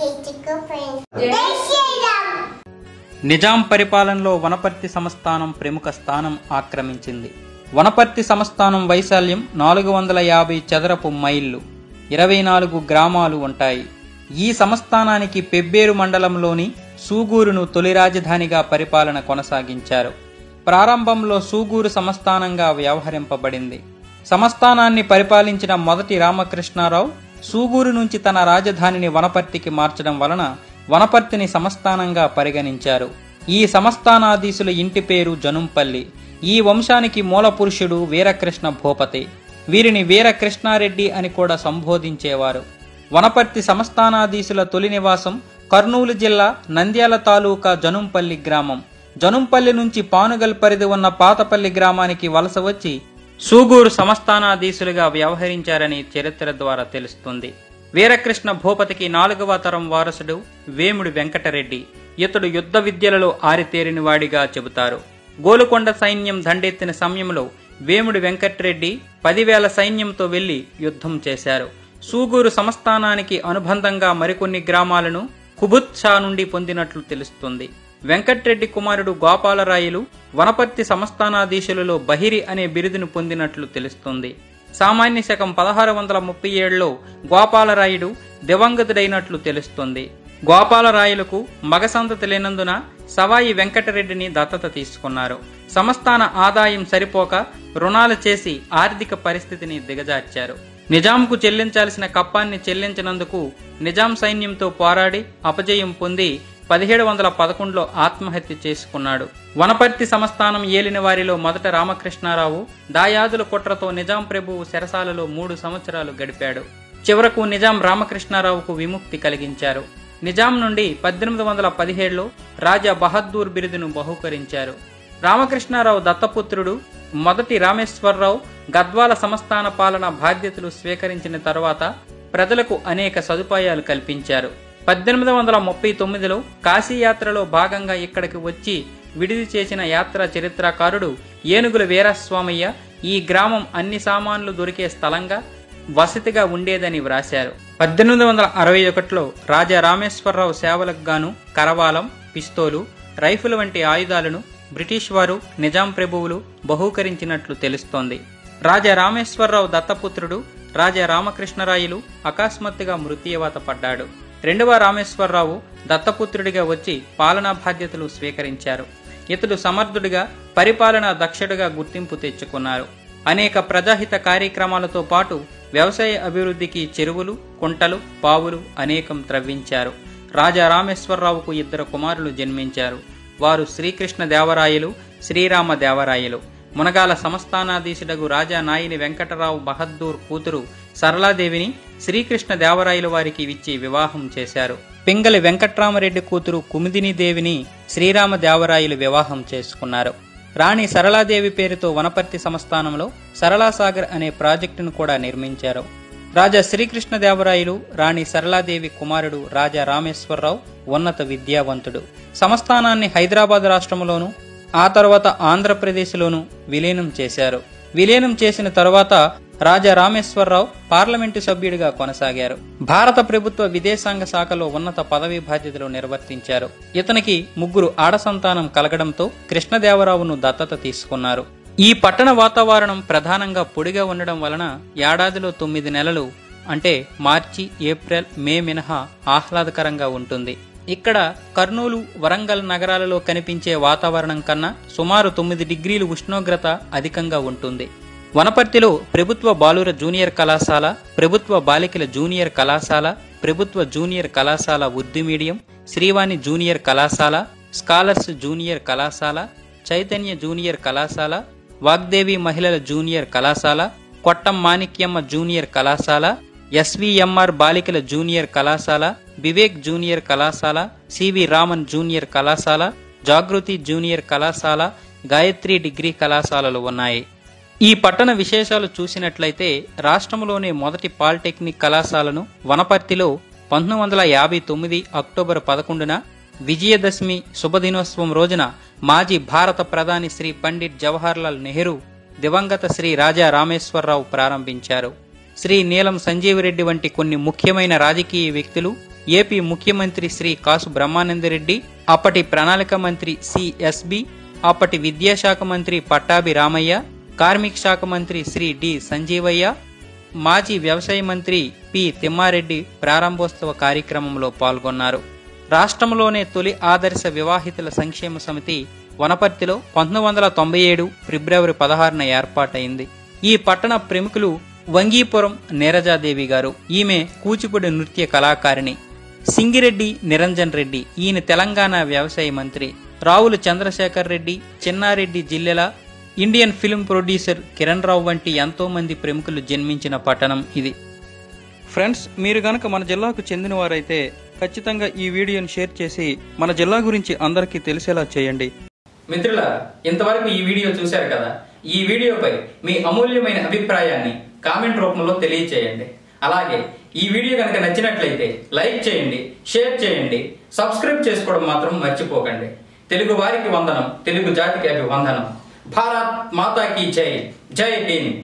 చిక్కు ఫ్రెండ్స్ జై శ్రీరామ్ నిజాం పరిపాలనలో వనపర్తి సంస్థానం ప్రముఖ స్థానం ఆక్రమించింది వనపర్తి సంస్థానం వైశాల్యం నాలుగు వందల యాభై చదరపు మైళ్ళు ఇరవై నాలుగు గ్రామాలు ఉంటాయి ఈ సంస్థానానికి పెబ్బేరు మండలంలోని సూగూరును తొలి రాజధానిగా పరిపాలన కొనసాగించారు ప్రారంభంలో సూగూరు సంస్థానంగా వ్యవహరింపబడింది సంస్థానాన్ని పరిపాలించిన మొదటి రామకృష్ణారావు సూగూరు నుంచి తన రాజధానిని వనపర్తికి మార్చడం వలన వనపర్తిని సంస్థానంగా పరిగణించారు ఈ సంస్థానాధీశుల ఇంటి పేరు జనుంపల్లి ఈ వంశానికి మూల పురుషుడు వీరకృష్ణ భూపతి వీరిని వీరకృష్ణారెడ్డి అని కూడా సంబోధించేవారు వనపర్తి సంస్థానాధీశుల తొలి నివాసం కర్నూలు జిల్లా నంద్యాల తాలూకా జనుంపల్లి గ్రామం జనుంపల్లి నుంచి పానుగల్ పరిధి ఉన్న పాతపల్లి గ్రామానికి వలస వచ్చి సూగూరు సంస్థానాధీశులుగా వ్యవహరించారని చరిత్ర ద్వారా తెలుస్తుంది వీరకృష్ణ భూపతికి నాలుగవ తరం వారసుడు వేముడి వెంకటరెడ్డి ఇతడు యుద్ధ విద్యలలో ఆరితేరిన వాడిగా చెబుతారు గోలుకొండ సైన్యం దండెత్తిన సమయంలో వేముడి వెంకటరెడ్డి పదివేల సైన్యంతో వెళ్లి యుద్ధం చేశారు సూగూరు సంస్థానానికి అనుబంధంగా మరికొన్ని గ్రామాలను కుబుత్ షా నుండి పొందినట్లు తెలుస్తుంది వెంకట్రెడ్డి కుమారుడు గోపాలరాయులు వనపర్తి సంస్థానాధీశులలో బహిరి అనే బిరుదును పొందినట్లు తెలుస్తుంది సామాన్య శకం పదహారు వందల ముప్పై ఏడులో గోపాలరాయుడు దివంగతుడైనట్లు తెలుస్తుంది గోపాలరాయులకు మగ సంతతి లేనందున సవాయి వెంకటరెడ్డిని దత్తత తీసుకున్నారు సంస్థాన ఆదాయం సరిపోక రుణాలు చేసి ఆర్థిక పరిస్థితిని దిగజార్చారు నిజాంకు చెల్లించాల్సిన కప్పాన్ని చెల్లించినందుకు నిజాం సైన్యంతో పోరాడి అపజయం పొంది పదిహేడు వందల పదకొండులో ఆత్మహత్య చేసుకున్నాడు వనపర్తి సంస్థానం ఏలిన వారిలో మొదట రామకృష్ణారావు దాయాదుల కుట్రతో నిజాం ప్రభువు చెరసాలలో మూడు సంవత్సరాలు గడిపాడు చివరకు నిజాం రామకృష్ణారావుకు విముక్తి కలిగించారు నిజాం నుండి పద్దెనిమిది వందల పదిహేడులో రాజా బహద్దూర్ బిరుదును బహూకరించారు రామకృష్ణారావు దత్తపుత్రుడు మొదటి రామేశ్వరరావు గద్వాల సంస్థాన పాలన బాధ్యతలు స్వీకరించిన తర్వాత ప్రజలకు అనేక సదుపాయాలు కల్పించారు పద్దెనిమిది వందల ముప్పై తొమ్మిదిలో కాశీయాత్రలో భాగంగా ఇక్కడికి వచ్చి విడిది చేసిన యాత్రా చరిత్రకారుడు ఏనుగుల వీరస్వామయ్య ఈ గ్రామం అన్ని సామాన్లు దొరికే స్థలంగా వసతిగా ఉండేదని వ్రాశారు పద్దెనిమిది వందల అరవై ఒకటిలో రాజా రామేశ్వరరావు సేవలకు గాను కరవాలం పిస్తోలు రైఫిల్ వంటి ఆయుధాలను బ్రిటిష్ వారు నిజాం ప్రభువులు బహూకరించినట్లు తెలుస్తోంది రాజా రామేశ్వరరావు దత్తపుత్రుడు రాజా రామకృష్ణరాయలు అకస్మాత్తుగా మృత్యువాత పడ్డాడు రెండవ రామేశ్వరరావు దత్తపుత్రుడిగా వచ్చి పాలనా బాధ్యతలు స్వీకరించారు ఇతడు సమర్థుడిగా పరిపాలనా దక్షుడిగా గుర్తింపు తెచ్చుకున్నారు అనేక ప్రజాహిత కార్యక్రమాలతో పాటు వ్యవసాయ అభివృద్ధికి చెరువులు కుంటలు బావులు అనేకం త్రవ్వించారు రాజా రామేశ్వరరావుకు ఇద్దరు కుమారులు జన్మించారు వారు శ్రీకృష్ణ దేవరాయలు శ్రీరామ దేవరాయలు మునగాల సంస్థానాధీశుడగు రాజా నాయిని వెంకటరావు బహద్దూర్ కూతురు సరళాదేవిని శ్రీకృష్ణ దేవరాయలు వారికి ఇచ్చి వివాహం చేశారు పింగళి వెంకట్రామరెడ్డి కూతురు కుమిదిని దేవిని శ్రీరామ దేవరాయలు వివాహం చేసుకున్నారు రాణి సరళాదేవి పేరుతో వనపర్తి సంస్థానంలో సరళాసాగర్ అనే ప్రాజెక్టును కూడా నిర్మించారు రాజా శ్రీకృష్ణదేవరాయలు రాణి సరళాదేవి కుమారుడు రాజా రామేశ్వరరావు ఉన్నత విద్యావంతుడు సంస్థానాన్ని హైదరాబాద్ రాష్ట్రంలోను ఆ తర్వాత ఆంధ్రప్రదేశ్లోను విలీనం చేశారు విలీనం చేసిన తరువాత రాజా రామేశ్వరరావు పార్లమెంటు సభ్యుడిగా కొనసాగారు భారత ప్రభుత్వ విదేశాంగ శాఖలో ఉన్నత పదవీ బాధ్యతలు నిర్వర్తించారు ఇతనికి ముగ్గురు ఆడ సంతానం కలగడంతో కృష్ణదేవరావును దత్తత తీసుకున్నారు ఈ పట్టణ వాతావరణం ప్రధానంగా పొడిగా ఉండడం వలన ఏడాదిలో తొమ్మిది నెలలు అంటే మార్చి ఏప్రిల్ మే మినహా ఆహ్లాదకరంగా ఉంటుంది ఇక్కడ కర్నూలు వరంగల్ నగరాలలో కనిపించే వాతావరణం కన్నా సుమారు తొమ్మిది డిగ్రీలు ఉష్ణోగ్రత అధికంగా ఉంటుంది వనపర్తిలో ప్రభుత్వ బాలుర జూనియర్ కళాశాల ప్రభుత్వ బాలికల జూనియర్ కళాశాల ప్రభుత్వ జూనియర్ కళాశాల ఉర్దూ మీడియం శ్రీవాణి జూనియర్ కళాశాల స్కాలర్స్ జూనియర్ కళాశాల చైతన్య జూనియర్ కళాశాల వాగ్దేవి మహిళల జూనియర్ కళాశాల కొట్టం మాణిక్యమ్మ జూనియర్ కళాశాల ఎస్విఎంఆర్ బాలికల జూనియర్ కళాశాల వివేక్ జూనియర్ కళాశాల సివి రామన్ జూనియర్ కళాశాల జాగృతి జూనియర్ కళాశాల గాయత్రి డిగ్రీ కళాశాలలు ఉన్నాయి ఈ పట్టణ విశేషాలు చూసినట్లయితే రాష్ట్రంలోనే మొదటి పాలిటెక్నిక్ కళాశాలను వనపర్తిలో పంతొమ్మిది వందల యాభై తొమ్మిది అక్టోబర్ పదకొండున విజయదశమి శుభదినోత్సవం రోజున మాజీ భారత ప్రధాని శ్రీ పండిట్ జవహర్లాల్ నెహ్రూ దివంగత శ్రీ రాజా రామేశ్వరరావు ప్రారంభించారు శ్రీ నీలం సంజీవరెడ్డి వంటి కొన్ని ముఖ్యమైన రాజకీయ వ్యక్తులు ఏపీ ముఖ్యమంత్రి శ్రీ కాసు బ్రహ్మానందరెడ్డి అప్పటి ప్రణాళిక మంత్రి సిఎస్బి అప్పటి విద్యాశాఖ మంత్రి పట్టాభి రామయ్య కార్మిక శాఖ మంత్రి శ్రీ డి సంజీవయ్య మాజీ వ్యవసాయ మంత్రి పి తిమ్మారెడ్డి ప్రారంభోత్సవ కార్యక్రమంలో పాల్గొన్నారు రాష్ట్రంలోనే తొలి ఆదర్శ వివాహితుల సంక్షేమ సమితి వనపర్తిలో పంతొమ్మిది వందల తొంభై ఏడు ఫిబ్రవరి పదహారున ఏర్పాటైంది ఈ పట్టణ ప్రముఖులు వంగీపురం నీరజాదేవి గారు ఈమె కూచిపూడి నృత్య కళాకారిణి సింగిరెడ్డి నిరంజన్ రెడ్డి ఈయన తెలంగాణ వ్యవసాయ మంత్రి Ravula Chandrasekhar Reddy Chinnareddy Jillela Indian film producer Kiran Rao వంటి ఎంతో మంది ప్రముఖులు జన్మించిన పట్టణం ఇది ఫ్రెండ్స్ మీరు గనక మన జిల్లాకు చెందిన వారైతే ఖచ్చితంగా ఈ వీడియోని షేర్ చేసి మన జిల్లా గురించి అందరికీ తెలిసేలా చేయండి మిత్రుల ఇంతవరకు ఈ వీడియో చూశారు కదా ఈ వీడియోపై మీ అమూల్యమైన అభిప్రాయాన్ని కామెంట్ రూపంలో తెలియచేయండి అలాగే ఈ వీడియో కనుక నచ్చినట్లయితే లైక్ చేయండి షేర్ చేయండి సబ్స్క్రైబ్ చేసుకోవడం మాత్రం మర్చిపోకండి తెలుగు వారికి వందనం తెలుగు జాతికి అభివందనం భారత్ మాతాకి జై జై హింద్